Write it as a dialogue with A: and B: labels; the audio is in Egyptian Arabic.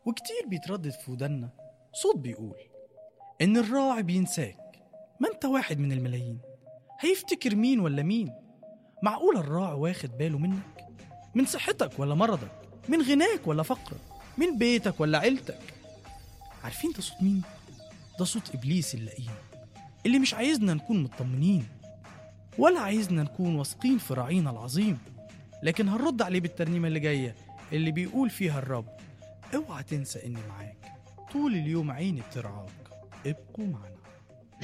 A: وكتير بيتردد في ودنا صوت بيقول إن الراعي بينساك ما أنت واحد من الملايين هيفتكر مين ولا مين معقول الراعي واخد باله منك من صحتك ولا مرضك من غناك ولا فقرك من بيتك ولا عيلتك عارفين ده صوت مين؟ ده صوت إبليس اللئيم اللي مش عايزنا نكون مطمنين ولا عايزنا نكون واثقين في راعينا العظيم لكن هنرد عليه بالترنيمة اللي جاية اللي بيقول فيها الرب اوعى تنسى اني معاك طول اليوم عيني بترعاك ابقوا معنا